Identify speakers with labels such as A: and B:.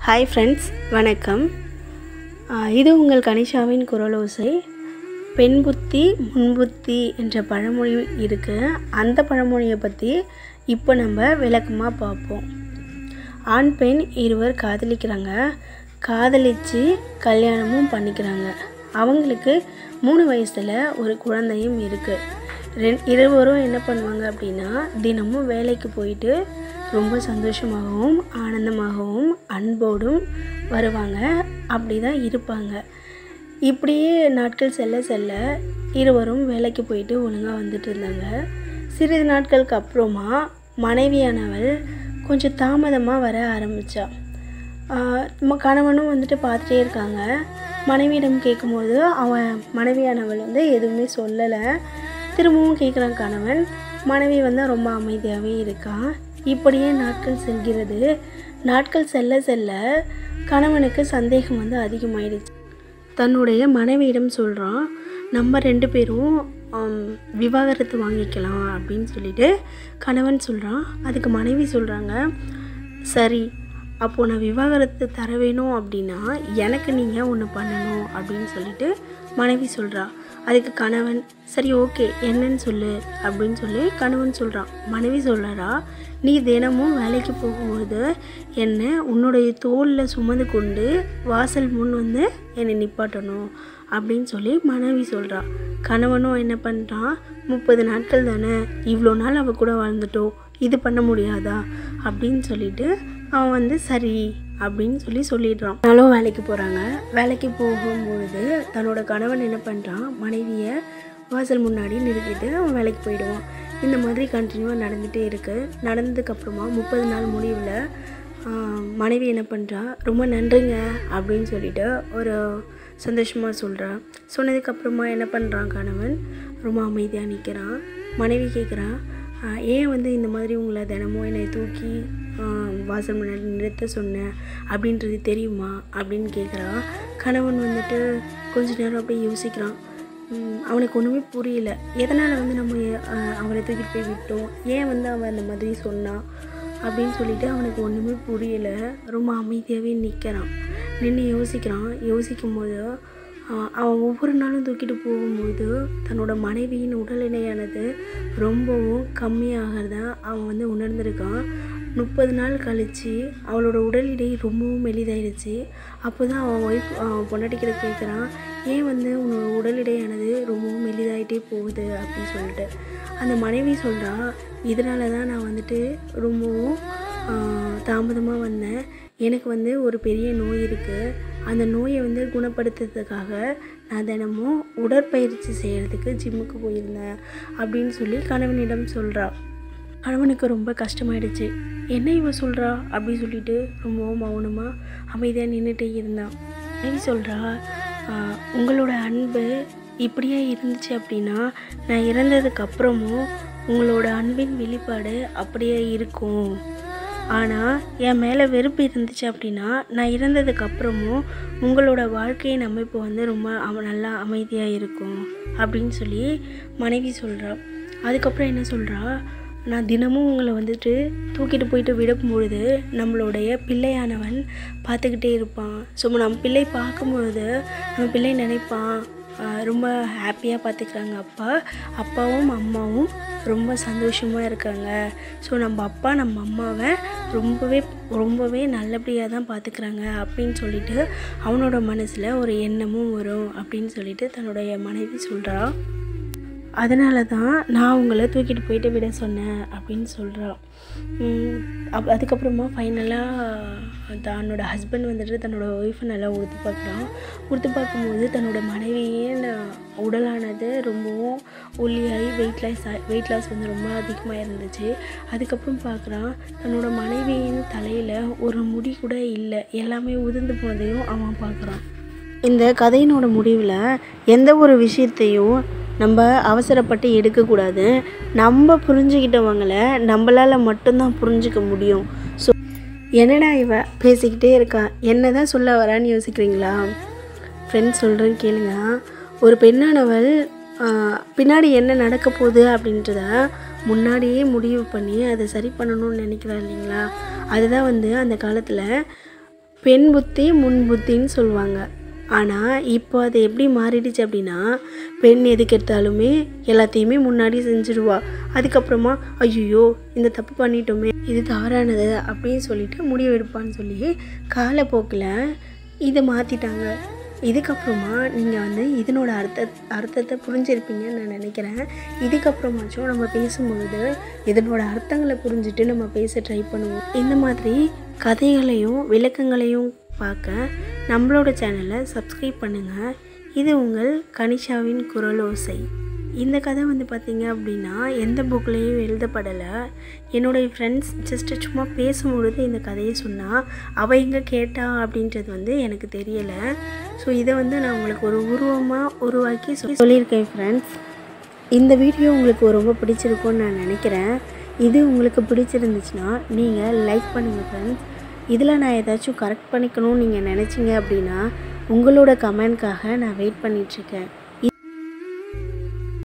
A: hi friends வணக்கம் ஆஹ் இது உங்கள் கனிஷாவின் குரலோசை பெண் புத்தி முன்புத்தி என்ற பழமொழி இருக்குது அந்த பழமொழியை பற்றி இப்போ நம்ம விளக்கமாக பார்ப்போம் ஆண் பெண் இருவர் காதலிக்கிறாங்க காதலித்து கல்யாணமும் பண்ணிக்கிறாங்க அவங்களுக்கு மூணு வயசில் ஒரு குழந்தையும் இருக்குது ரெண் இருவரும் என்ன பண்ணுவாங்க அப்படின்னா தினமும் வேலைக்கு போயிட்டு ரொம்ப சந்தோஷமாகவும் ஆனந்தமாகவும் அன்போடும் வருவாங்க அப்படி தான் இருப்பாங்க இப்படியே நாட்கள் செல்ல செல்ல இருவரும் வேலைக்கு போயிட்டு ஒழுங்காக வந்துட்டு இருந்தாங்க சிறிது நாட்களுக்கு அப்புறமா மனைவியானவள் கொஞ்சம் தாமதமாக வர ஆரம்பித்தா கணவனும் வந்துட்டு பார்த்துட்டே இருக்காங்க மனைவியிடம் கேட்கும்போது அவன் மனைவியானவள் வந்து எதுவுமே சொல்லலை திரும்பவும் கேட்குறான் கணவன் மனைவி வந்து ரொம்ப அமைதியாகவே இருக்கான் இப்படியே நாட்கள் செல்கிறது நாட்கள் செல்ல செல்ல கணவனுக்கு சந்தேகம் வந்து அதிகமாயிடுச்சு தன்னுடைய மனைவியிடம் சொல்கிறான் நம்ம ரெண்டு பேரும் ஆம், விவாகரத்து வாங்கிக்கலாம் அப்படின்னு சொல்லிட்டு கணவன் சொல்கிறான் அதுக்கு மனைவி சொல்கிறாங்க சரி அப்போது நான் விவாகரத்து தர வேணும் அப்படின்னா எனக்கு நீங்கள் ஒன்று பண்ணணும் அப்படின்னு சொல்லிட்டு மனைவி சொல்கிறா அதுக்கு கணவன் சரி ஓகே என்னன்னு சொல்லு அப்படின்னு சொல்லி கணவன் சொல்கிறான் மனைவி சொல்லறா நீ தினமும் வேலைக்கு போகும்போது என்னை உன்னுடைய தோளில் சுமந்து கொண்டு வாசல் முன் வந்து என்னை நிப்பாட்டணும் அப்படின்னு சொல்லி மனைவி சொல்கிறா கணவனும் என்ன பண்ணுறான் முப்பது நாட்கள் தானே இவ்வளோ நாள் அவள் கூட வாழ்ந்துட்டோம் இது பண்ண முடியாதா அப்படின்னு சொல்லிட்டு அவன் வந்து சரி அப்படின்னு சொல்லி சொல்லிடுறான் நாளும் வேலைக்கு போகிறாங்க வேலைக்கு போகும்பொழுது தன்னோட கணவன் என்ன பண்ணுறான் மனைவியை வாசல் முன்னாடி நிறுத்திட்டு அவன் வேலைக்கு போயிடுவான் இந்த மாதிரி கண்டினியூவாக நடந்துகிட்டே இருக்குது நடந்ததுக்கப்புறமா முப்பது நாள் முடிவில் ஆஹ், மனைவி என்ன பண்ணுறா ரொம்ப நன்றிங்க அப்படின்னு சொல்லிட்டு ஒரு சந்தோஷமாக சொல்கிறா சொன்னதுக்கப்புறமா என்ன பண்ணுறான் கணவன் ரொம்ப அமைதியாக நிற்கிறான் மனைவி கேட்குறா ஏன் வந்து இந்த மாதிரி உங்களை தினமும் என்னை தூக்கி ஆஹ், வாசல் முன்னாடி நிறுத்த சொன்னேன் அப்படின்றது தெரியுமா அப்படின்னு கேட்குறா கணவன் வந்துட்டு கொஞ்ச நேரம் அப்படியே யோசிக்கிறான் உம், அவனுக்கு ஒன்றுமே புரியல எதனால் வந்து நம்ம அஹ், அவளை தூக்கிட்டு போய் விட்டோம் ஏன் வந்து அவன் அந்த மாதிரி சொன்னான் அப்படின்னு சொல்லிட்டு அவனுக்கு ஒன்றுமே புரியல ரொம்ப அமைதியாகவே நிற்கிறான் நின்று யோசிக்கிறான் யோசிக்கும் போது ஆஹ், அவன் ஒவ்வொரு நாளும் தூக்கிட்டு போகும்போது தன்னோட மனைவியின் உடல் எடையானது ரொம்பவும் கம்மியாகிறத அவன் வந்து உணர்ந்திருக்கான் முப்பது நாள் கழித்து அவளோட உடல் எடை ரொம்பவும் மெலிதாயிடுச்சு அப்போ தான் அவன் ஒய்ஃப் பொண்டாட்டிக்கிட்ட கேட்குறான் ஏன் வந்து உன்னோட உடல் எடையானது ரொம்பவும் மெலிதாயிட்டே போகுது அப்படின்னு சொல்லிட்டு அந்த மனைவி சொல்கிறா இதனால தான் நான் வந்துட்டு ரொம்பவும் தாமதமாக வந்தேன் எனக்கு வந்து ஒரு பெரிய நோய் இருக்குது அந்த நோயை வந்து குணப்படுத்துறதுக்காக நான் தினமும் உடற்பயிற்சி செய்கிறதுக்கு ஜிம்முக்கு போயிருந்தேன் அப்படின்னு சொல்லி கணவனிடம் சொல்கிறா கணவனுக்கு ரொம்ப கஷ்டமாயிடுச்சு என்ன இவ சொல்கிறா அப்படி சொல்லிட்டு ரொம்பவும் மௌனமாக அமைதியாக நின்றுட்டே இருந்தான் மனைவி சொல்கிறா உங்களோட அன்பு இப்படியே இருந்துச்சு அப்படின்னா நான் இறந்ததுக்கு அப்புறமும் உங்களோட அன்பின் வெளிப்பாடு அப்படியே இருக்கும் ஆனால் என் மேலே வெறுப்பு இருந்துச்சு அப்படின்னா நான் இறந்ததுக்கு அப்புறமும் உங்களோட வாழ்க்கையின் அமைப்பு வந்து ரொம்ப அவ நல்லா அமைதியாக இருக்கும் அப்படின்னு சொல்லி மனைவி சொல்கிறா அதுக்கப்புறம் என்ன சொல்கிறா நான் தினமும் உங்களை வந்துட்டு தூக்கிட்டு போயிட்டு விடும்பொழுது நம்மளுடைய பிள்ளையானவன் பார்த்துக்கிட்டே இருப்பான் ஸோ நம்ம பிள்ளை பார்க்கும்பொழுது நம்ம பிள்ளை நினைப்பான் ஆஹ் ரொம்ப ஹாப்பியாக பார்த்துக்கிறாங்க அப்பா அப்பாவும் அம்மாவும் ரொம்ப சந்தோஷமாக இருக்காங்க ஸோ நம்ம அப்பா நம்ம அம்மாவை ரொம்பவே ரொம்பவே நல்லபடியாக தான் பார்த்துக்கிறாங்க அப்படின்னு சொல்லிட்டு அவனோட மனசில் ஒரு எண்ணமும் வரும் அப்படின்னு சொல்லிட்டு தன்னுடைய மனைவி சொல்கிறா அதனால தான் நான் உங்களை தூக்கிட்டு போயிட்டு விட சொன்னேன் அப்படின்னு சொல்கிறான் அப் அதுக்கப்புறமா ஃபைனலாக தன்னோட ஹஸ்பண்ட் வந்துட்டு தன்னோட ஒய்ஃபை நல்லா உடுத்து பார்க்குறான் உடுத்து பார்க்கும்போது தன்னோட மனைவியின் உடலானது ரொம்பவும் ஒல்லியாகி வெயிட் லாஸ் வெயிட் லாஸ் வந்து ரொம்ப அதிகமாக இருந்துச்சு அதுக்கப்புறம் பார்க்குறான் தன்னோட மனைவியின் தலையில் ஒரு முடி கூட இல்லை எல்லாமே உதிர்ந்து போனதையும் அவன் பார்க்குறான் இந்த கதையினோட முடிவில் எந்த ஒரு விஷயத்தையும் நம்ம அவசரப்பட்டு எடுக்கக்கூடாது நம்ம புரிஞ்சுக்கிட்டவங்கள நம்மளால் மட்டும்தான் புரிஞ்சுக்க முடியும் ஸோ என்னடா இவ பேசிக்கிட்டே இருக்கா என்ன தான் சொல்ல வரான்னு யோசிக்கிறீங்களா ஃப்ரெண்ட்ஸ் சொல்கிறேன்னு கேளுங்க ஒரு பெண்ணானவள் ஆஹ், பின்னாடி என்ன நடக்க போகுது அப்படின்றத முன்னாடியே முடிவு பண்ணி அதை சரி பண்ணணும்னு நினைக்கிறா இல்லைங்களா அதுதான் வந்து அந்த காலத்தில் பெண் புத்தி முன் புத்தின்னு சொல்லுவாங்க ஆனால் இப்போ அது எப்படி மாறிடுச்சு அப்படின்னா பெண் எதுக்கு எடுத்தாலுமே எல்லாத்தையுமே முன்னாடி செஞ்சுடுவா அதுக்கப்புறமா ஐயோ இந்த தப்பு பண்ணிட்டோமே இது தவறானது அப்படின்னு சொல்லிட்டு முடிவு எடுப்பான்னு சொல்லி காலப்போக்கில் இதை மாற்றிட்டாங்க இதுக்கப்புறமா நீங்கள் வந்து இதனோட அர்த்த அர்த்தத்தை புரிஞ்சிருப்பீங்கன்னு நான் நினைக்கிறேன் இதுக்கப்புறமாச்சும் நம்ம பேசும்பொழுது இதனோட அர்த்தங்களை புரிஞ்சுட்டு நம்ம பேச ட்ரை பண்ணுவோம் இந்த மாதிரி கதைகளையும் விளக்கங்களையும் பார்க்க நம்மளோட சேனலை சப்ஸ்கிரைப் பண்ணுங்கள் இது உங்கள் கனிஷாவின் குரலோசை இந்த கதை வந்து பார்த்திங்க அப்படின்னா எந்த புக்லேயும் எழுதப்படலை என்னுடைய ஃப்ரெண்ட்ஸ் ஜஸ்ட்டு சும்மா பேசும்பொழுது இந்த கதையை சொன்னால் அவள் எங்கே கேட்டா அப்படின்றது வந்து எனக்கு தெரியலை ஸோ இதை வந்து நான் உங்களுக்கு ஒரு உருவமாக உருவாக்கி சொல்லி சொல்லியிருக்கேன் ஃப்ரெண்ட்ஸ் இந்த வீடியோ உங்களுக்கு ரொம்ப பிடிச்சிருக்கும்னு நான் நினைக்கிறேன் இது உங்களுக்கு பிடிச்சிருந்துச்சுன்னா நீங்கள் லைக் பண்ணுங்கள் ஃப்ரெண்ட்ஸ் இதில் நான் ஏதாச்சும் கரெக்ட் பண்ணிக்கணும்னு நீங்கள் நினச்சிங்க அப்படின்னா உங்களோட கமெண்ட்காக நான் வெயிட் பண்ணிகிட்ருக்கேன்